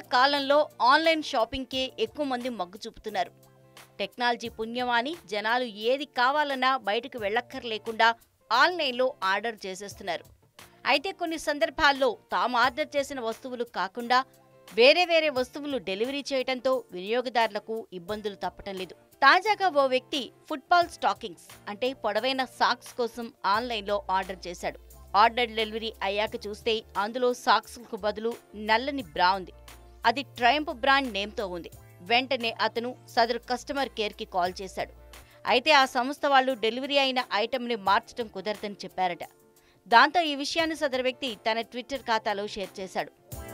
కాలంలో ఆన్లైన్ షాపింగ్కే ఎక్కువ మంది మొగ్గు చూపుతున్నారు టెక్నాలజీ పుణ్యమాని జనాలు ఏది కావాలన్నా బయటకు వెళ్ళక్కర్లేకుండా ఆన్లైన్లో ఆర్డర్ చేసేస్తున్నారు అయితే కొన్ని సందర్భాల్లో తాము ఆర్డర్ చేసిన వస్తువులు కాకుండా వేరే వేరే వస్తువులు డెలివరీ చేయడంతో వినియోగదారులకు ఇబ్బందులు తప్పటం లేదు తాజాగా ఓ వ్యక్తి ఫుట్బాల్ స్టాకింగ్స్ అంటే పొడవైన సాక్స్ కోసం ఆన్లైన్లో ఆర్డర్ చేశాడు ఆర్డర్ డెలివరీ అయ్యాక చూస్తే అందులో సాక్స్కు బదులు నల్లని బ్రా ఉంది అది ట్రయంప్ బ్రాండ్ నేమ్తో ఉంది వెంటనే అతను సదరు కస్టమర్ కేర్కి కాల్ చేశాడు అయితే ఆ సంస్థ వాళ్ళు డెలివరీ అయిన ఐటెంని మార్చడం కుదరదని చెప్పారట దాంతో ఈ విషయాన్ని సదరు వ్యక్తి తన ట్విట్టర్ ఖాతాలో షేర్ చేశాడు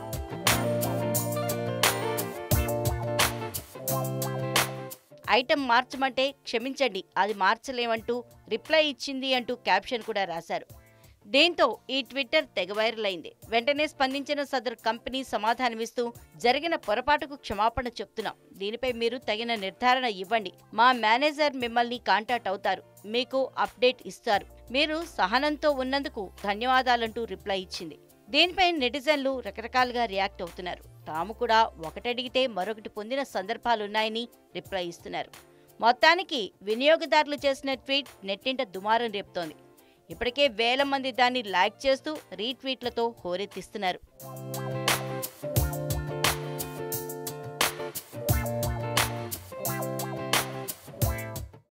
ఐటెం మార్చమంటే క్షమించండి అది మార్చలేమంటూ రిప్లై ఇచ్చింది అంటూ క్యాప్షన్ కూడా రాశారు దీంతో ఈ ట్విట్టర్ తెగ వైరల్ అయింది వెంటనే స్పందించిన సదరు కంపెనీ సమాధానమిస్తూ జరిగిన పొరపాటుకు క్షమాపణ చెప్తున్నాం దీనిపై మీరు తగిన నిర్ధారణ ఇవ్వండి మా మేనేజర్ మిమ్మల్ని కాంటాక్ట్ అవుతారు మీకు అప్డేట్ ఇస్తారు మీరు సహనంతో ఉన్నందుకు ధన్యవాదాలంటూ రిప్లై ఇచ్చింది దీనిపై నెటిజన్లు రకరకాలుగా రియాక్ట్ అవుతున్నారు తాము కూడా ఒకటడిగితే మరొకటి పొందిన సందర్భాలున్నాయని రిప్లై ఇస్తున్నారు మొత్తానికి వినియోగదారులు చేసిన ట్వీట్ నెట్టింట దుమారం రేపుతోంది ఇప్పటికే వేల మంది దాన్ని లైక్ చేస్తూ రీట్వీట్లతో హోరెత్తిస్తున్నారు